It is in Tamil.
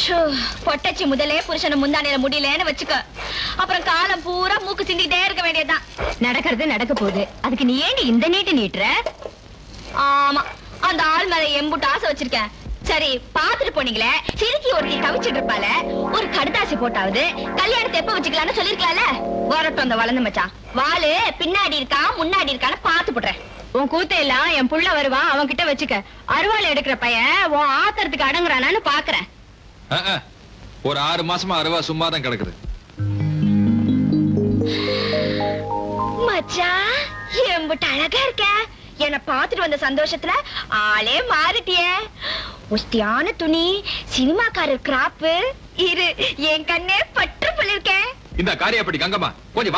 ஷோ, பொட்டச்சி முதலே புருஷனை முந்தானையில முடியலன்னு வச்சுக்க அப்புறம் காலம் பூரா மூக்கு சிந்திக்கிட்டே இருக்க வேண்டியதுதான் நடக்கிறது நடக்க போகுது அதுக்கு நீ ஏண்டி இந்த நீட்டு நீட்டுற ஆமா அந்த ஆள் மேல எம்புட்டு ஆசை வச்சிருக்கேன் சரி பாத்துட்டு போனீங்களே சிரிக்கி ஒருத்தி தவிச்சிட்டு இருப்பால ஒரு கடுதாசி போட்டாவது கல்யாணத்தை எப்ப வச்சுக்கலாம்னு சொல்லிருக்கலாம்ல வரட்டும் அந்த வளர்ந்து மச்சான் வாளு பின்னாடி இருக்கா முன்னாடி இருக்கான்னு பாத்து போடுறேன் உன் கூத்தையெல்லாம் என் புள்ள வருவான் அவன் கிட்ட வச்சுக்க அருவாள் எடுக்கிற பையன் உன் ஆத்திரத்துக்கு அடங்குறானான்னு பாக்குறேன் அஹ், அஹ். ஒரு ஆறு மாசமா அருவா சும்மா தான் கிடக்குது மச்சான் எம்புட்டு அழகா இருக்க என்ன பாத்துட்டு வந்த சந்தோஷத்துல ஆளே மாறிட்டியே உஸ்தியான துணி சினிமாக்காரர் கிராப்பு இரு என் கண்ணே பற்று சொல்லிருக்கேன் இந்த காரியப்படி கங்கம்மா கொஞ்சம்